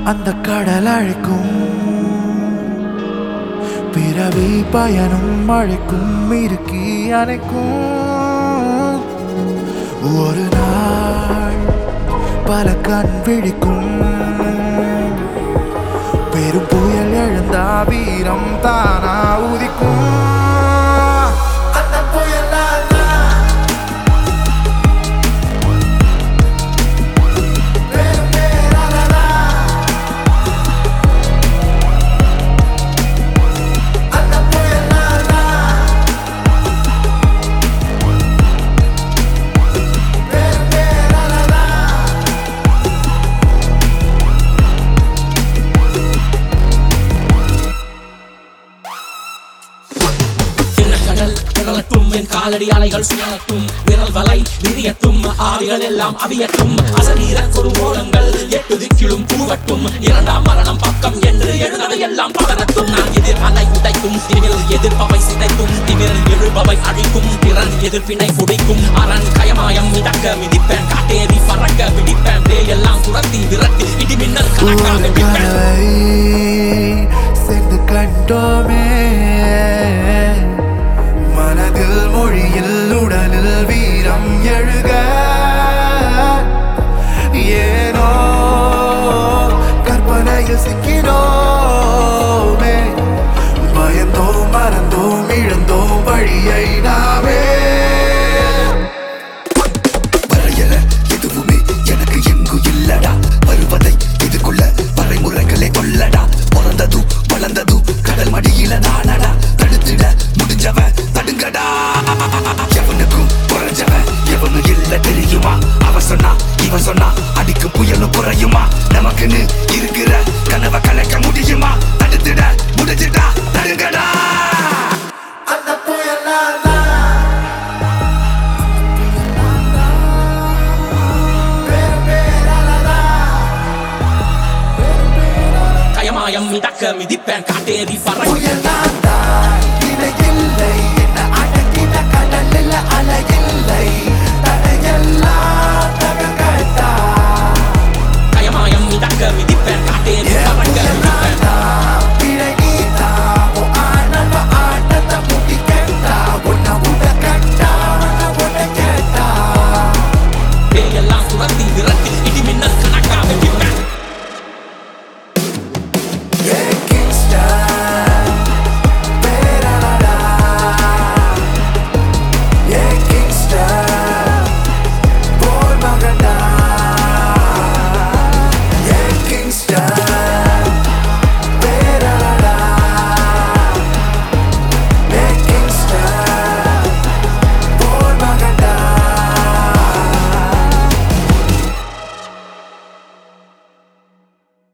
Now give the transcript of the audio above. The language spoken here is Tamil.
அந்த கடல் அழைக்கும் பிறவி பயனும் அழைக்கும் இறுக்கி அணைக்கும் ஒரு நாள் பல கண் விழிக்கும் பெரும் புயல் எழுந்தா வீரம் தானா உதிக்கும் அந்த புயல் கடல் கிடலட்டும் என் காலடி அலைகள் சுழலட்டும் விரல் வலை விரியட்டும் ஆவிகள் எல்லாம் அவியட்டும் அசரீர குறுங்கோலங்கள் எட்டு திக்கிலும் பூவட்டும் இரண்டாம் மரணம் பக்கம் என்று எழுதவை எல்லாம் பகரட்டும் நான் எதிர் அலை உடைக்கும் திமில் எதிர்ப்பவை சிதைக்கும் திமிரில் எழுபவை அழிக்கும் திறன் எதிர்ப்பினை புடைக்கும் அரண் கயமாயம் மிதக்க மிதிப்பேன் காட்டேறி பறக்க பிடிப்பேன் எல்லாம் துரத்தி விரட்டி இடி மின்னல் கணக்காக ஒரு விற்பேன் கனவை சேர்ந்து கண்டோமே மனதில் மொழியில் உடலில் வீரம் எழுக ஏனோ கற்பனையில் சிக்கினோமே பயந்தோம் மறந்தோம் இழந்தோம் வழியை நாமே வரையல எதுவுமே எனக்கு எங்கு இல்லடா வருவதை எதிர்கொள்ள வரைமுறைகளை கொள்ளடா பிறந்ததும் வளர்ந்ததும் கடல் மடியில நானடா தடுத்திட முடிஞ்சவன் தடுங்கடா எவனுக்கும் குறைஞ்சவன் எவனும் இல்ல தெரியுமா அவன் சொன்னா இவன் சொன்னா அடிக்கும் புயலும் குறையுமா நமக்குன்னு இருக்கிற கனவை கலைக்க முடியுமா தடுத்திட முடிஞ்சிட்டா தடுங்கடா அந்த புயல் கயமாயம் மிதக்க மிதிப்பேன் காட்டேறி பறக்க புயல் நான் தான் இணை இல்லை என்ன அடக்கின கடலில் அலையில்லை தடையெல்லாம் தகர்கட்டா கயமாயம் மிதக்க மிதிப்பேன் காட்டேறி Yeah.